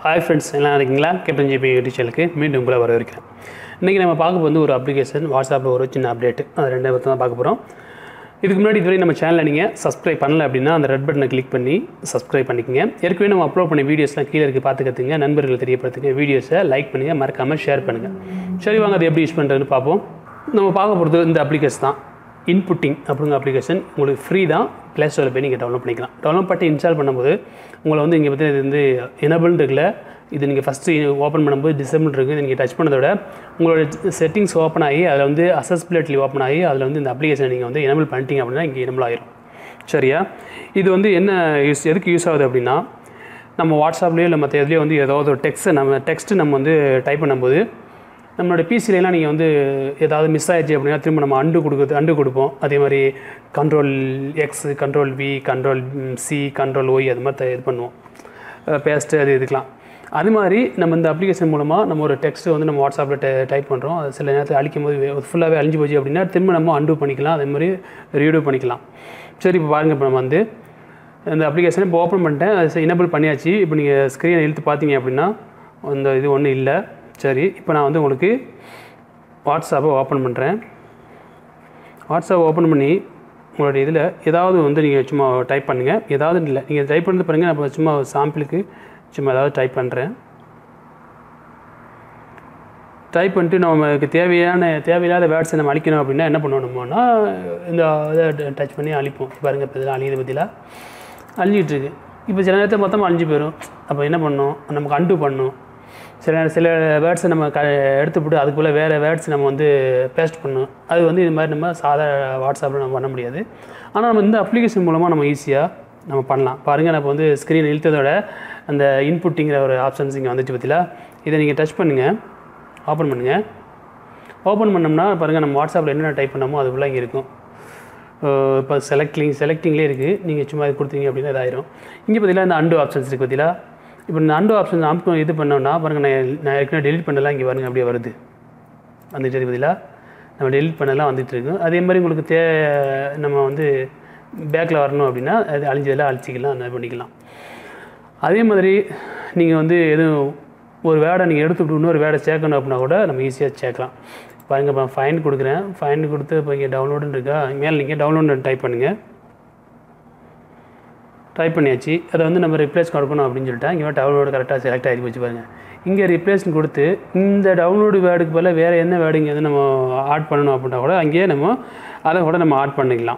hi friends எல்லாம் இருக்கீங்களா captain GP YouTube சேனலுக்கு மீண்டும் உங்களை வரவேற்கிறேன் இன்றைக்கி நம்ம பார்க்க வந்து ஒரு அப்ளிகேஷன் வாட்ஸ்அப்பில் ஒரு சின்ன அப்டேட் அது ரெண்டே பற்றி தான் பார்க்க போகிறோம் இதுக்கு முன்னாடி இதுவரை நம்ம சேனலை நீங்கள் சப்ஸ்கிரைப் பண்ணல அப்படின்னா அந்த ரெட் பட்டனை கிளிக் பண்ணி சப்ஸ்கிரைப் பண்ணிக்கங்க ஏற்கனவே நம்ம அப்லோட் பண்ண வீடியோஸ்லாம் கீழே இருக்குது பார்த்துக்கத்துங்க நண்பர்கள் தெரியப்படுத்துங்க வீடியோஸை லைக் பண்ணுங்கள் மறக்காமல் ஷேர் பண்ணுங்கள் சரி வாங்க அதை எப்படி யூஸ் பண்ணுறதுன்னு பார்ப்போம் நம்ம பார்க்க போகிறது இந்த அப்ளிகேஷன் தான் இன்புட்டிங் அப்படிங்கிற அப்ளிகேஷன் உங்களுக்கு ஃப்ரீ தான் ப்ளே ஸ்டோரில் போய் நீங்கள் டவுன்லோட் பண்ணிக்கலாம் டவுன்லோட் பண்ணி இன்ஸ்டால் பண்ணும்போது உங்களை வந்து இங்கே பற்றி இது வந்து எனபிள் இருக்குல்ல இது நீங்கள் ஃபஸ்ட்டு ஓப்பன் பண்ணும்போது டிசபிள் இருக்குது நீங்கள் டச் பண்ணதோட உங்களோட செட்டிங்ஸ் ஓப்பன் ஆகி அதில் வந்து அசஸ்பிலிட்டி ஓப்பன் ஆகி அதில் வந்து இந்த அப்ளிகேஷன் நீங்கள் வந்து எனபிள் பண்ணிட்டீங்க அப்படின்னா இங்கே எனபிள் ஆயிரும் சரியா இது வந்து என்ன யூஸ் எதுக்கு யூஸ் ஆகுது அப்படின்னா நம்ம வாட்ஸ்அப்லேயோ இல்லை மற்ற எதுலேயோ வந்து ஏதாவது ஒரு டெக்ஸ்ட்டை நம்ம டெக்ஸ்ட்டு நம்ம வந்து டைப் பண்ணும்போது நம்மளோட பிசிலலாம் நீங்கள் வந்து ஏதாவது மிஸ் ஆயிடுச்சு அப்படின்னா திரும்ப நம்ம அண்டு கொடுக்குறது அண்டு கொடுப்போம் அதே மாதிரி control X control V control C control Y அது மாதிரி த- இது பண்ணுவோம் பேஸ்ட்டு அது இதுக்கெலாம் அது மாதிரி நம்ம இந்த அப்ளிகேஷன் மூலமாக நம்ம ஒரு டெக்ஸ்ட் வந்து நம்ம வாட்ஸ்அப்பில் டை டைப் பண்ணுறோம் அது சில நேரத்தில் அழிக்கும் போது ஃபுல்லாகவே அழிஞ்சு போச்சு அப்படின்னா திரும்ப நம்ம அண்டு பண்ணிக்கலாம் அதே மாதிரி ரீடு பண்ணிக்கலாம் சரி இப்போ பாருங்கள் இப்போ நம்ம வந்து இந்த அப்ளிகேஷனை இப்போ ஓப்பன் பண்ணிட்டேன் அது எனபிள் பண்ணியாச்சு இப்போ நீங்கள் ஸ்க்ரீனை இழுத்து பார்த்தீங்க அப்படின்னா அந்த இது ஒன்றும் இல்லை சரி இப்போ நான் வந்து உங்களுக்கு வாட்ஸ்அப்பை ஓப்பன் பண்ணுறேன் வாட்ஸ்அப் ஓப்பன் பண்ணி உங்களுடைய இதில் ஏதாவது வந்து நீங்கள் சும்மா டைப் பண்ணுங்கள் ஏதாவது இல்லை நீங்கள் டைப் பண்ணது பாருங்கள் நான் இப்போ சும்மா சாம்பிளுக்கு சும்மா ஏதாவது டைப் பண்ணுறேன் டைப் பண்ணிட்டு நமக்கு தேவையான தேவையில்லாத வேர்ட்ஸை நம்ம அழிக்கணும் அப்படின்னா என்ன பண்ணுவோம் நம்மனா இந்த இதை டச் பண்ணி அழிப்போம் பாருங்கள் இப்போ இதெல்லாம் அழியுது பற்றிலாம் அழிஞ்சிட்டு இருக்கு இப்போ சில நேரத்தில் மொத்தமாக அழிஞ்சு போயிடும் அப்போ என்ன பண்ணணும் நமக்கு அண்டு பண்ணணும் சில சில வேர்ட்ஸை நம்ம க எடுத்துவிட்டு அதுக்குள்ளே வேறு வேர்ட்ஸ் நம்ம வந்து பேஸ்ட் பண்ணணும் அது வந்து இது மாதிரி நம்ம சாதா வாட்ஸ்அப்பில் நம்ம பண்ண முடியாது ஆனால் நம்ம இந்த அப்ளிகேஷன் மூலமாக நம்ம ஈஸியாக நம்ம பண்ணலாம் பாருங்கள் நான் இப்போ வந்து ஸ்க்ரீன் இழுத்ததோட அந்த இன்புட்டிங்கிற ஒரு ஆப்ஷன்ஸ் இங்கே வந்துச்சு பற்றில இதை நீங்கள் டச் பண்ணுங்கள் ஓப்பன் பண்ணுங்கள் ஓப்பன் பண்ணோம்னா பாருங்கள் நம்ம வாட்ஸ்அப்பில் என்னென்ன டைப் பண்ணோமோ அதுக்குள்ளே இங்கே இருக்கும் அஹ் இப்போ செலக்டிங் செலக்டிங்லேயே இருக்குது நீங்கள் சும்மா இது கொடுத்தீங்க அப்படின்னா இதாயிரும் இங்கே பார்த்தீங்கன்னா இந்த அண்டு ஆப்ஷன்ஸ் இருக்குது பார்த்தீங்களா இப்போ இந்த அண்டு ஆப்ஷன் அமுக்கு இது பண்ணோம்னா பாருங்கள் நான் நான் ஏற்கனவே டெலிட் பண்ணலாம் இங்கே பாருங்கள் அப்படியே வருது வந்துட்டு இருக்கு பார்த்தீங்களா நம்ம டெலிட் பண்ணலாம் வந்துட்டு இருக்கும் அதே மாதிரி உங்களுக்கு தே நம்ம வந்து பேக்கில் வரணும் அப்படின்னா அது அழிஞ்சதெல்லாம் அழிச்சிக்கலாம் அந்த மாதிரி பண்ணிக்கலாம் அதே மாதிரி நீங்கள் வந்து எதுவும் ஒரு வேடை நீங்கள் எடுத்துக்கிட்டு இன்னொரு வேடை சேர்க்கணும் அப்படின்னா கூட நம்ம ஈஸியாக சேர்க்கலாம் பாருங்க இப்போ ஃபைன் கொடுக்குறேன் ஃபைன் கொடுத்து இப்போ இங்கே டவுன்லோடுன்னு இருக்கா மேலே நீங்கள் டவுன்லோடு டைப் பண்ணுங்கள் டைப் பண்ணியாச்சு அதை வந்து நம்ம ரிப்ளேஸ் கொடுக்கணும் அப்படின்னு சொல்லிட்டா இங்கே டவுன்லோடு கரெக்டாக செலக்ட் ஆகி போச்சு பாருங்க இங்கே ரிப்ளேஸ்னு கொடுத்து இந்த டவுன்லோடு வேர்டுக்கு பதிலாக வேறு என்ன வேர்டு இங்கே வந்து நம்ம ஆட் பண்ணணும் அப்படின்னா கூட அங்கேயே நம்ம அதை கூட நம்ம ஆட் பண்ணிக்கலாம்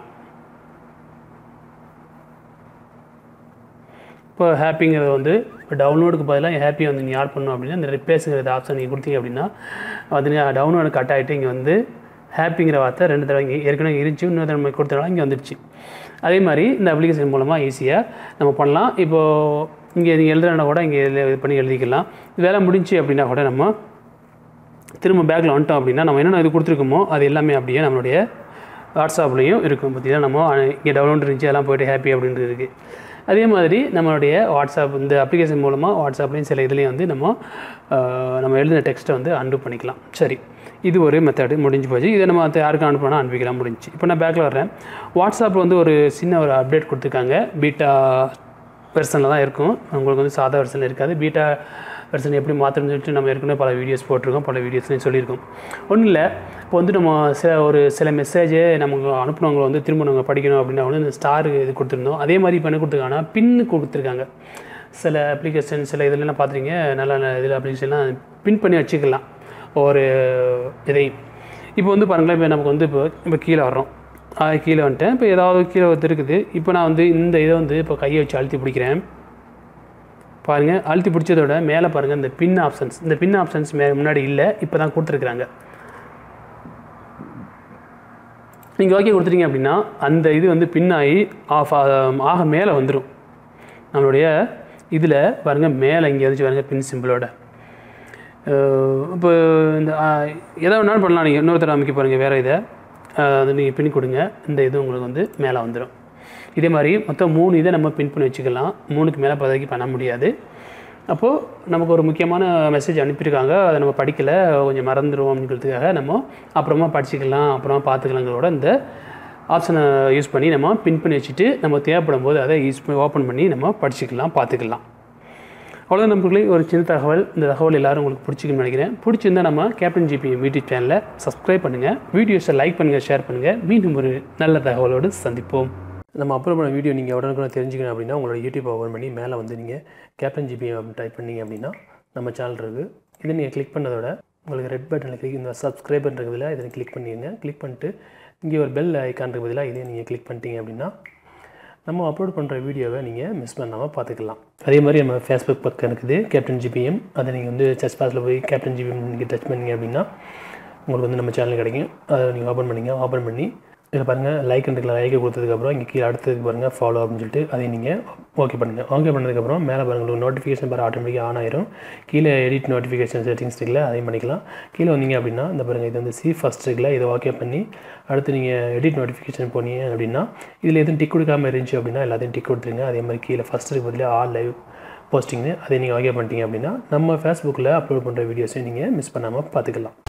இப்போ ஹாப்பிங்கிறது வந்து இப்போ டவுன்லோடுக்கு பதிலாக ஹாப்பி வந்து நீங்கள் ஆட் பண்ணணும் அப்படின்னா இந்த ரிப்ளேஸுங்கிற ஆப்ஷன் நீங்கள் கொடுத்தீங்க அப்படின்னா அது டவுன்லோடு கட் ஆகிட்டு இங்கே வந்து ஹாப்பிங்கிற வார்த்தை ரெண்டு தடவை இங்கே ஏற்கனவே இருந்துச்சு இன்னொரு தடவை கொடுத்தனால இங்கே வந்துடுச்சு அதே மாதிரி இந்த அப்ளிகேஷன் மூலமாக ஈஸியாக நம்ம பண்ணலாம் இப்போது இங்கே நீங்கள் எழுதுனா கூட இங்கே இது பண்ணி எழுதிக்கலாம் வேலை முடிஞ்சு அப்படின்னா கூட நம்ம திரும்ப பேக்கில் வந்துட்டோம் அப்படின்னா நம்ம என்னென்ன இது கொடுத்துருக்கோமோ அது எல்லாமே அப்படியே நம்மளுடைய வாட்ஸ்அப்லேயும் இருக்கும் பார்த்தீங்கன்னா நம்ம இங்கே டவுன்லோட் இருந்துச்சு எல்லாம் போய்ட்டு ஹாப்பி அப்படின்றது இருக்குது அதே மாதிரி நம்மளுடைய வாட்ஸ்அப் இந்த அப்ளிகேஷன் மூலமாக வாட்ஸ்அப்லேயும் சில இதுலேயும் வந்து நம்ம ஆஹ், நம்ம எழுதின டெக்ஸ்ட்டை வந்து அண்டு பண்ணிக்கலாம் சரி இது ஒரு மெத்தடு முடிஞ்சு போச்சு இதை நம்ம மற்ற யாருக்கு அனுப்பினா அனுப்பிக்கலாம் முடிஞ்சு இப்போ நான் பேக்கில் வர்றேன் வாட்ஸ்அப்பில் வந்து ஒரு சின்ன ஒரு அப்டேட் கொடுத்துருக்காங்க பீட்டா வெர்சனில் தான் இருக்கும் உங்களுக்கு வந்து சாதா வெர்சனில் இருக்காது பீட்டா வெர்சன் எப்படி மாற்றணும்னு சொல்லிட்டு நம்ம ஏற்கனவே பல வீடியோஸ் போட்டிருக்கோம் பல வீடியோஸ்லையும் சொல்லியிருக்கோம் ஒன்றும் இல்லை இப்போ வந்து நம்ம சில ஒரு சில மெசேஜே நமக்கு அனுப்புனவங்க வந்து திரும்ப நம்ம படிக்கணும் அப்படின்னா வந்து இந்த ஸ்டார் இது கொடுத்துருந்தோம் அதே மாதிரி இப்போ என்ன கொடுத்துருக்காங்கன்னா பின்னு கொடுத்துருக்காங்க சில அப்ளிகேஷன் சில இதுலலாம் பார்த்துருங்க நல்ல நல்ல இதில் அப்ளிகேஷன்லாம் பின் பண்ணி வச்சுக்கலாம் ஒரு இதை இப்போ வந்து பாருங்களேன் இப்போ நமக்கு வந்து இப்போ இப்போ கீழே வர்றோம் ஆஹ் கீழே வந்துட்டேன் இப்போ ஏதாவது கீழே ஒருத்தர் இருக்குது இப்போ நான் வந்து இந்த இதை வந்து இப்போ கையை வச்சு அழுத்தி பிடிக்கிறேன் பாருங்கள் அழுத்தி பிடிச்சதோட மேலே பாருங்கள் இந்த பின் ஆப்ஷன்ஸ் இந்த பின் ஆப்ஷன்ஸ் மே முன்னாடி இல்லை இப்போ தான் கொடுத்துருக்குறாங்க நீங்கள் ஓகே கொடுத்துட்டீங்க அப்படின்னா அந்த இது வந்து பின் ஆகி ஆஃப் ஆக மேலே வந்துடும் நம்மளுடைய இதில் பாருங்கள் மேலே இங்கே வந்துச்சு பாருங்கள் பின் சிம்பிளோட இப்போ இந்த ஆஹ், எதை வேணாலும் பண்ணலாம் நீங்கள் இன்னொருத்தர் அமைக்க பாருங்கள் வேறு இதை ஆஹ், அது நீங்கள் பின் கொடுங்க இந்த இது உங்களுக்கு வந்து மேலே வந்துடும் இதே மாதிரி மொத்தம் மூணு இதை நம்ம பின் பண்ணி வச்சுக்கலாம் மூணுக்கு மேலே பதவிக்கு பண்ண முடியாது அப்போது நமக்கு ஒரு முக்கியமான மெசேஜ் அனுப்பியிருக்காங்க அதை நம்ம படிக்கலை கொஞ்சம் மறந்துடும் அப்படிங்கிறதுக்காக நம்ம அப்புறமா படிச்சுக்கலாம் அப்புறமா பார்த்துக்கலாங்கிறதோட இந்த ஆப்ஷனை யூஸ் பண்ணி நம்ம பின் பண்ணி வச்சுட்டு நம்ம தேவைப்படும் போது அதை யூஸ் பண்ணி ஓப்பன் பண்ணி நம்ம படிச்சுக்கலாம் பார்த்துக்கலாம் அவ்வளோதான் நண்பர்களே ஒரு சின்ன தகவல் இந்த தகவல் எல்லாரும் உங்களுக்கு பிடிச்சிக்குன்னு நினைக்கிறேன் பிடிச்சிருந்தா நம்ம கேப்டன் ஜிபி யூடியூப் சேனலை சப்ஸ்கிரைப் பண்ணுங்கள் வீடியோஸை லைக் பண்ணுங்கள் ஷேர் பண்ணுங்கள் மீண்டும் ஒரு நல்ல தகவலோடு சந்திப்போம் நம்ம அப்லோட் பண்ண வீடியோ நீங்கள் உடனுக்குடன் தெரிஞ்சுக்கணும் அப்படின்னா உங்களோட யூடியூப் ஓப்பன் பண்ணி மேலே வந்து நீங்கள் கேப்டன் ஜிபி டைப் பண்ணீங்க அப்படின்னா நம்ம சேனல் இருக்குது இதை நீங்கள் கிளிக் பண்ணதோட உங்களுக்கு ரெட் பட்டனில் கிளிக் இந்த சப்ஸ்கிரைபர் பதிலாக இதை கிளிக் பண்ணிடுங்க கிளிக் பண்ணிட்டு இங்கே ஒரு பெல் ஐக்கான் இருக்கு பதிலாக இதையும் நீங்கள் கிளிக் பண்ணிட்டீங்க அப்படின்னா நம்ம அப்லோட் பண்ணுற வீடியோவை நீங்கள் மிஸ் பண்ணாமல் பார்த்துக்கலாம் அதே மாதிரி நம்ம ஃபேஸ்புக் பக்கம் இருக்குது கேப்டன் ஜிபிஎம் அதை நீங்கள் வந்து சர்ச் பாஸில் போய் கேப்டன் ஜிபிஎம் நீங்கள் டச் பண்ணீங்க அப்படின்னா உங்களுக்கு வந்து நம்ம சேனல் கிடைக்கும் அதை நீங்கள் ஓப்பன் பண்ணிங்க ஓப்பன் பண்ணி இதில் பாருங்கள் லைக் இருக்குல்ல லைக்கை கொடுத்ததுக்கப்புறம் இங்கே கீழே அடுத்ததுக்கு பாருங்கள் ஃபாலோ அப்படின்னு சொல்லிட்டு அதை நீங்கள் ஓகே பண்ணுங்கள் ஓகே பண்ணதுக்கப்புறம் மேலே பாருங்கள் உங்களுக்கு நோட்டிஃபிகேஷன் பாரு ஆட்டோமேட்டிக்காக ஆன் ஆயிரும் கீழே எடிட் நோட்டிஃபிகேஷன் செட்டிங்ஸ் இருக்குல்ல அதையும் பண்ணிக்கலாம் கீழே வந்தீங்க அப்படின்னா இந்த பாருங்கள் இது வந்து சி ஃபஸ்ட் இருக்குல்ல இதை ஓகே பண்ணி அடுத்து நீங்கள் எடிட் நோட்டிஃபிகேஷன் போனீங்க அப்படின்னா இதில் எதுவும் டிக் கொடுக்காமல் இருந்துச்சு அப்படின்னா எல்லாத்தையும் டிக் கொடுத்துருங்க அதே மாதிரி கீழே ஃபஸ்ட் இருக்கு பதிலாக ஆல் லைவ் போஸ்டிங்னு அதை நீங்கள் ஓகே பண்ணிட்டீங்க அப்படின்னா நம்ம ஃபேஸ்புக்கில் அப்லோட் பண்ணுற வீடியோஸையும் நீங்கள் மிஸ் பண்ணாமல் பார்த்துக்கலாம்